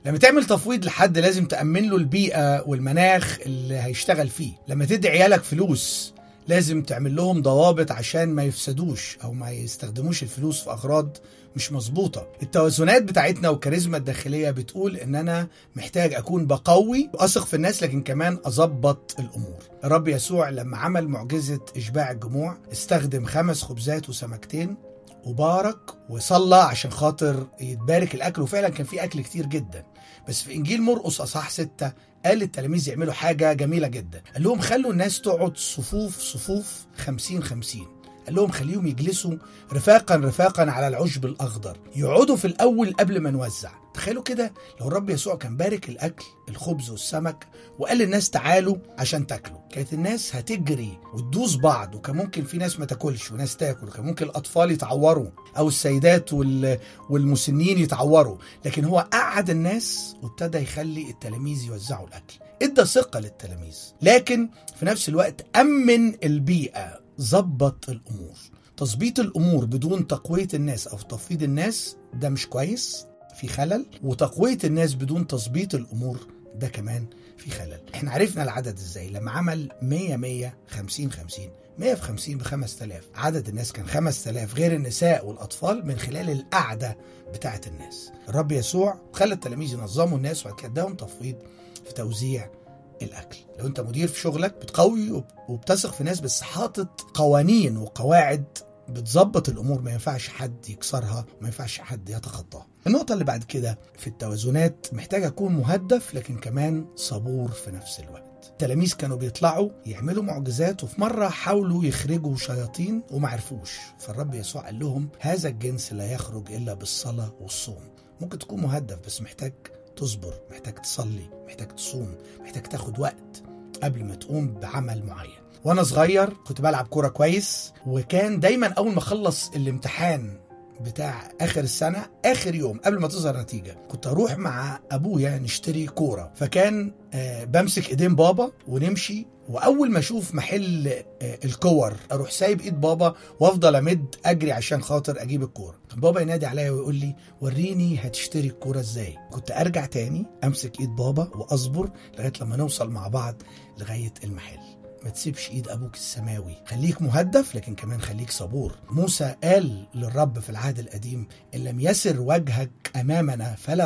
لما تعمل تفويض لحد لازم تأمن له البيئة والمناخ اللي هيشتغل فيه لما تدي عيالك فلوس لازم تعمل لهم ضوابط عشان ما يفسدوش او ما يستخدموش الفلوس في اغراض مش مظبوطه التوازنات بتاعتنا والكاريزما الداخليه بتقول ان انا محتاج اكون بقوي واثق في الناس لكن كمان اظبط الامور الرب يسوع لما عمل معجزه اشباع الجموع استخدم خمس خبزات وسمكتين وبارك وصلى عشان خاطر يتبارك الاكل وفعلا كان في اكل كتير جدا بس في انجيل مرقس اصحاح ستة قال للتلاميذ يعملوا حاجه جميله جدا قال لهم خلوا الناس تقعد صفوف صفوف خمسين خمسين قال لهم خليهم يجلسوا رفاقا رفاقا على العشب الاخضر يقعدوا في الاول قبل ما نوزع تخيلوا كده لو الرب يسوع كان بارك الاكل الخبز والسمك وقال للناس تعالوا عشان تاكلوا كانت الناس هتجري وتدوس بعض وكان ممكن في ناس ما تاكلش وناس تاكل وكان ممكن الاطفال يتعوروا او السيدات وال... والمسنين يتعوروا لكن هو قعد الناس وابتدى يخلي التلاميذ يوزعوا الاكل ادى ثقه للتلاميذ لكن في نفس الوقت امن البيئه ظبط الامور تظبيط الامور بدون تقويه الناس او تفويض الناس ده مش كويس في خلل وتقويه الناس بدون تظبيط الامور ده كمان في خلل احنا عرفنا العدد ازاي لما عمل 100 100 50 50 100 في 50 ب 5000 عدد الناس كان 5000 غير النساء والاطفال من خلال القعده بتاعه الناس الرب يسوع خلى التلاميذ ينظموا الناس وبعد كده اداهم تفويض في توزيع الاكل لو انت مدير في شغلك بتقوي وبتثق في ناس بس حاطط قوانين وقواعد بتظبط الامور ما ينفعش حد يكسرها وما ينفعش حد يتخطاها النقطة اللي بعد كده في التوازنات محتاج أكون مهدف لكن كمان صبور في نفس الوقت التلاميذ كانوا بيطلعوا يعملوا معجزات وفي مرة حاولوا يخرجوا شياطين وما عرفوش فالرب يسوع قال لهم هذا الجنس لا يخرج إلا بالصلاة والصوم ممكن تكون مهدف بس محتاج تصبر محتاج تصلي محتاج تصوم محتاج تاخد وقت قبل ما تقوم بعمل معين وانا صغير كنت بلعب كوره كويس وكان دايما اول ما اخلص الامتحان بتاع اخر السنه اخر يوم قبل ما تظهر نتيجه كنت اروح مع ابويا نشتري كوره فكان آه بمسك ايدين بابا ونمشي واول ما اشوف محل آه الكور اروح سايب ايد بابا وافضل امد اجري عشان خاطر اجيب الكوره بابا ينادي عليا ويقول لي وريني هتشتري الكوره ازاي كنت ارجع تاني امسك ايد بابا واصبر لغايه لما نوصل مع بعض لغايه المحل ما تسيبش ايد ابوك السماوي خليك مهدف لكن كمان خليك صبور موسى قال للرب في العهد القديم ان لم يسر وجهك امامنا فلا